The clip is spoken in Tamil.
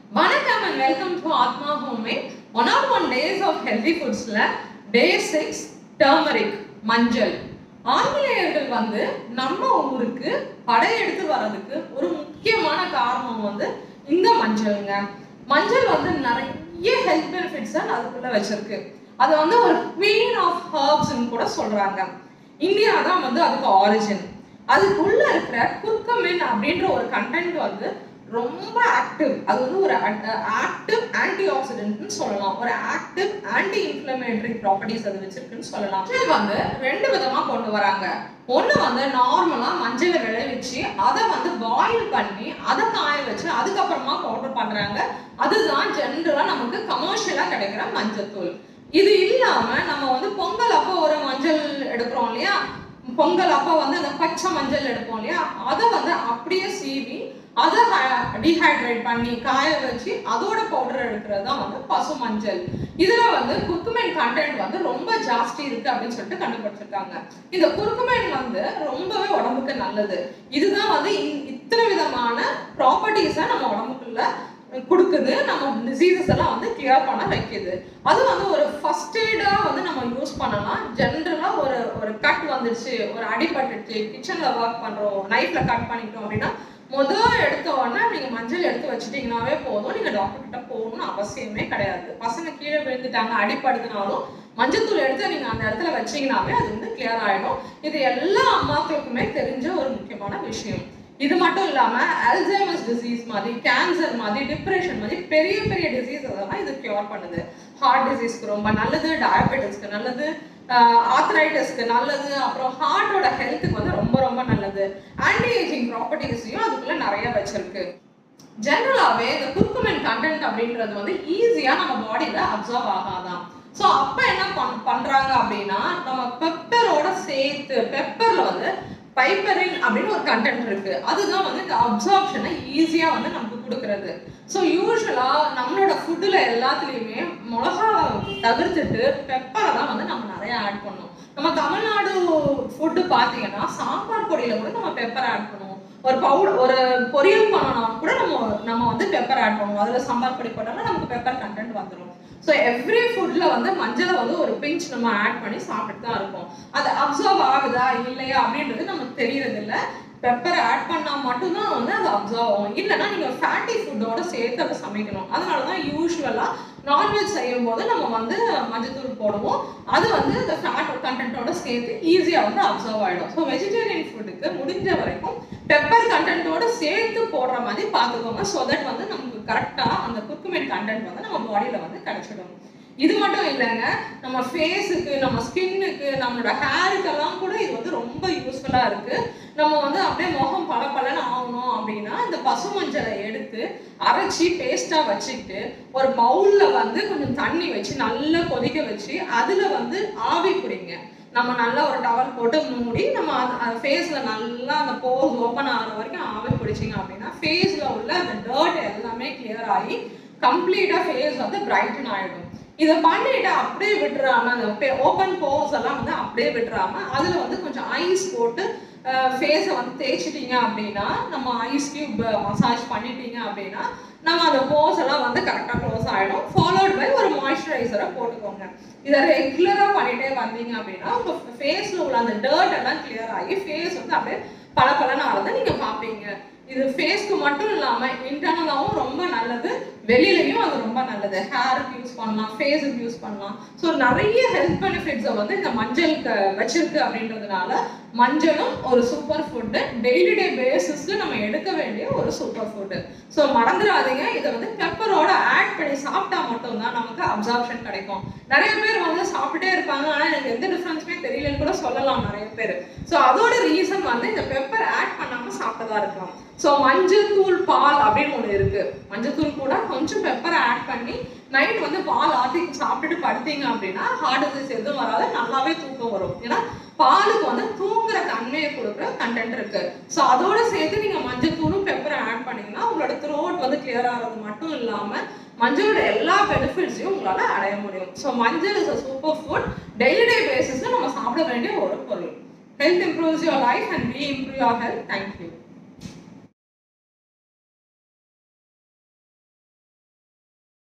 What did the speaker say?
வணக்கம் and welcome to Aatma homemade one or one days of healthy ஃபுட்ஸில் டே சிக்ஸ் டர்மரிக் மஞ்சள் ஆங்கிலேயர்கள் வந்து நம்ம ஊருக்கு படையெடுத்து வர்றதுக்கு ஒரு முக்கியமான காரணம் வந்து இந்த மஞ்சள்ங்க மஞ்சள் வந்து நிறைய ஹெல்த் பெனிஃபிட்ஸை அதுக்குள்ள வச்சிருக்கு அது வந்து ஒரு குவீன் ஆஃப் ஹர்ப்ஸ்ன்னு கூட சொல்றாங்க இந்தியா தான் வந்து அதுக்கு ஆரிஜின் அதுக்குள்ள இருக்கிற குர்கமின் அப்படின்ற ஒரு கண்டென்ட் வந்து ரொம்ப ஆக்டிவ் அது வந்து ஒரு ஆக்டிவ் ஆன்டி ஆக்சிடென்ட்னு சொல்லலாம் ஒரு ஆக்டிவ் ஆன்டி இன்ஃப்ளமேட்டரி ப்ராப்பர்ட்டிஸ் அது வச்சிருக்குன்னு சொல்லலாம் இது வந்து ரெண்டு விதமா கொண்டு வராங்க ஒண்ணு வந்து நார்மலா மஞ்சளை விளைவிச்சு அதை வந்து பாயில் பண்ணி அதை காய வச்சு அதுக்கப்புறமா பவுடர் பண்றாங்க அதுதான் ஜென்ரலா நமக்கு கமர்ஷியலா கிடைக்கிற மஞ்சத்தூள் இது இல்லாம நம்ம வந்து பொங்கல் அப்போ ஒரு மஞ்சள் எடுக்கிறோம் இல்லையா பொங்கல் அப்போ வந்து அந்த பச்சை மஞ்சள் எடுப்போம் இல்லையா அதை வந்து அப்படியே சீவி அதை டீஹைட்ரேட் பண்ணி காய வச்சு அதோட பவுடர் எடுக்கிறது தான் வந்து பசு மஞ்சள் இதுல வந்து குர்குமைன் கண்டென்ட் வந்து ரொம்ப ஜாஸ்தி இருக்கு அப்படின்னு சொல்லிட்டு கண்டுபிடிச்சிருக்காங்க இந்த குர்குமைன் வந்து ரொம்பவே உடம்புக்கு நல்லது இதுதான் வந்து இ- இத்தனை விதமான ப்ராப்பர்ட்டிஸை நம்ம உடம்புக்குள்ள கொடுக்குது நம்ம டிசீசஸ் எல்லாம் வந்து கிளியர் பண்ண வைக்குது அது வந்து ஒரு ஃபர்ஸ்ட் எய்டா வந்து நம்ம யூஸ் பண்ணலாம் ஜென்ரலா ஒரு ஒரு கட் வந்துருச்சு ஒரு அடிபட்டுச்சு கிச்சன்ல ஒர்க் பண்றோம் நைஃப்ல கட் பண்ணிட்டோம் அப்படின்னா முதல் எடுத்த உடனே நீங்க மஞ்சள் எடுத்து வச்சிட்டீங்கன்னாவே போதும் நீங்க டாக்டர் கிட்ட போகணும்னு அவசியமே கிடையாது பசங்க கீழே விழுந்துட்டாங்க அடிப்படுத்தினாலும் மஞ்சத்தூள் எடுத்து நீங்க அந்த இடத்துல வச்சீங்கன்னாவே அது வந்து கிளியர் ஆயிடும் இது எல்லா அம்மாக்களுக்குமே தெரிஞ்ச ஒரு முக்கியமான விஷயம் இது மட்டும் இல்லாம அல்சைமர்ஸ் டிசீஸ் மாதிரி கேன்சர் மாதிரி டிப்ரெஷன் மாதிரி பெரிய பெரிய டிசீஸ் அதெல்லாம் இது கியூர் பண்ணுது ஹார்ட் டிசீஸ்க்கு ரொம்ப நல்லது டயபெட்டிஸ்க்கு நல்லது ஆத்ரைட்டிஸ்க்கு நல்லது அப்புறம் ஹார்ட்டோட ஹெல்த்துக்கு வந்து ரொம்ப ரொம்ப நல்லது ஆன்டி ஏஜிங் ப்ராப்பர்ட்டிஸையும் அதுக்குள்ள நிறைய வச்சிருக்கு ஜென்ரலாகவே இந்த குர்குமின் கண்டென்ட் அப்படின்றது வந்து ஈஸியாக நம்ம பாடியில் அப்சர்வ் ஆகாதான் ஸோ அப்போ என்ன பண் பண்ணுறாங்க அப்படின்னா நம்ம பெப்பரோட சேர்த்து பெப்பரில் வந்து பைப்பரின் அப்படின்னு ஒரு கண்டென்ட் இருக்கு அதுதான் வந்து இந்த அப்சார்ப்ஷனை ஈஸியாக வந்து நமக்கு கொடுக்கறது ஸோ யூஸ்வலாக நம்மளோட ஃபுட்டில் எல்லாத்துலேயுமே மிளகா தவிர்த்துட்டு பெப்பரை தான் வந்து நம்ம நிறைய ஆட் பண்ணணும் நம்ம தமிழ்நாடு ஃபுட்டு பார்த்தீங்கன்னா சாம்பார் பொடியில் கூட நம்ம பெப்பர் ஆட் பண்ணுவோம் ஒரு பவுடர் ஒரு பொரியல் பண்ணனா கூட நம்ம நம்ம வந்து பெப்பர் ஆட் பண்ணுவோம் அதில் சாம்பார் பொடி போட்டோம்னா நமக்கு பெப்பர் கண்டென்ட் வந்துடும் ஸோ எவ்ரி ஃபுட்டில் வந்து மஞ்சளை வந்து ஒரு பிஞ்ச் நம்ம ஆட் பண்ணி சாப்பிட்டு தான் இருக்கோம் அது அப்சர்வ் ஆகுதா இல்லையா அப்படின்றது நமக்கு தெரியறது இல்ல பெப்பரை ஆட் பண்ணால் மட்டும்தான் வந்து அது அப்சர்வ் ஆகும் இல்லைன்னா நீங்கள் ஃபேட்டி ஃபுட்டோட சேர்த்து அதை சமைக்கணும் அதனால தான் யூஸ்வலாக நான்வெஜ் செய்யும் போது நம்ம வந்து மஞ்சத்தூள் போடுவோம் அது வந்து இந்த ஃபேட் கண்டென்ட்டோட சேர்த்து ஈஸியாக வந்து அப்சர்வ் ஆகிடும் ஸோ வெஜிடேரியன் ஃபுட்டுக்கு முடிஞ்ச வரைக்கும் பெப்பர் கண்டென்ட்டோட சேர்த்து போடுற மாதிரி பார்த்துக்கோங்க ஸோ தட் வந்து நமக்கு கரெக்டாக அந்த குக்குமெண்ட் கண்டென்ட் வந்து நம்ம பாடியில் வந்து கிடைச்சிடும் இது மட்டும் இல்லைங்க நம்ம ஃபேஸுக்கு நம்ம ஸ்கின்னுக்கு நம்மளோட ஹேருக்கெல்லாம் கூட இது வந்து ரொம்ப யூஸ்ஃபுல்லாக இருக்கு நம்ம வந்து அப்படியே முகம் பல ஆகணும் அப்படின்னா இந்த பசு மஞ்சளை எடுத்து அரைச்சி பேஸ்ட்டாக வச்சுக்கிட்டு ஒரு பவுலில் வந்து கொஞ்சம் தண்ணி வச்சு நல்லா கொதிக்க வச்சு அதில் வந்து ஆவி பிடிங்க நம்ம நல்லா ஒரு டவல் போட்டு மூடி நம்ம அந்த ஃபேஸில் நல்லா அந்த போஸ் ஓப்பன் ஆகிற வரைக்கும் ஆவி பிடிச்சிங்க அப்படின்னா ஃபேஸில் உள்ள அந்த டர்ட் எல்லாமே கிளியர் ஆகி கம்ப்ளீட்டாக ஃபேஸ் வந்து பிரைட்டன் ஆகிடும் இதை பண்ணிட்டு அப்படியே விட்டுறாம அந்த ஓப்பன் போர்ஸ் எல்லாம் வந்து அப்படியே விட்டுறாம அதில் வந்து கொஞ்சம் ஐஸ் போட்டு ஃபேஸை வந்து தேய்ச்சிட்டீங்க அப்படின்னா நம்ம ஐஸ் கியூப் மசாஜ் பண்ணிட்டீங்க அப்படின்னா நம்ம அந்த போர்ஸ் எல்லாம் வந்து கரெக்டாக க்ளோஸ் ஆகிடும் ஃபாலோட் பை ஒரு மாய்ஸ்சரைசரை போட்டுக்கோங்க இதை ரெகுலராக பண்ணிட்டே வந்தீங்க அப்படின்னா உங்கள் ஃபேஸில் உள்ள அந்த டர்ட் எல்லாம் கிளியர் ஆகி ஃபேஸ் வந்து அப்படியே பல பலனாகிறத நீங்கள் பார்ப்பீங்க இது ஃபேஸ்க்கு மட்டும் இல்லாமல் இன்டர்னலாகவும் ரொம்ப நல்லது வெளியிலையும் அது ரொம்ப நல்லது ஹேருக்கு யூஸ் பண்ணலாம் ஃபேஸுக்கு யூஸ் பண்ணலாம் ஸோ நிறைய ஹெல்த் பெனிஃபிட்ஸை வந்து இந்த மஞ்சளுக்கு வச்சிருக்கு அப்படின்றதுனால மஞ்சளும் ஒரு சூப்பர் ஃபுட்டு டெய்லி டே பேசிஸ்க்கு நம்ம எடுக்க வேண்டிய ஒரு சூப்பர் ஃபுட்டு ஸோ மறந்துடாதீங்க இதை வந்து பெப்பரோட ஆட் பண்ணி சாப்பிட்டா மட்டும்தான் நமக்கு அப்சார்ப்ஷன் கிடைக்கும் நிறைய பேர் வந்து சாப்பிட்டே இருப்பாங்க ஆனால் எனக்கு எந்த டிஃப்ரென்ஸுமே தெரியலன்னு கூட சொல்லலாம் நிறைய பேர் ஸோ அதோட ரீசன் வந்து இந்த பெப்பர் ஆட் பண்ணாமல் சாப்பிட்டதா இருக்கலாம் ஸோ மஞ்சள் தூள் பால் அப்படின்னு ஒன்று இருக்கு மஞ்சள் தூள் கூட கொஞ்சம் பெப்பரை ஆட் பண்ணி நைட் வந்து பால் ஆற்றி சாப்பிட்டுட்டு படுத்தீங்க அப்படின்னா ஹார்ட் டிசீஸ் எதுவும் வராது நல்லாவே தூக்கம் வரும் ஏன்னா பாலுக்கு வந்து தூங்குற தன்மையை கொடுக்குற கண்டென்ட் இருக்கு ஸோ அதோட சேர்த்து நீங்க மஞ்சள் தூளும் பெப்பரை ஆட் பண்ணீங்கன்னா உங்களோட த்ரோட் வந்து கிளியர் ஆகிறது மட்டும் இல்லாம மஞ்சளோட எல்லா பெனிஃபிட்ஸையும் உங்களால அடைய முடியும் ஸோ மஞ்சள் is a super food daily day பேசிஸ்ல நம்ம சாப்பிட வேண்டிய ஒரு பொருள் health improves your life and we improve your health thank you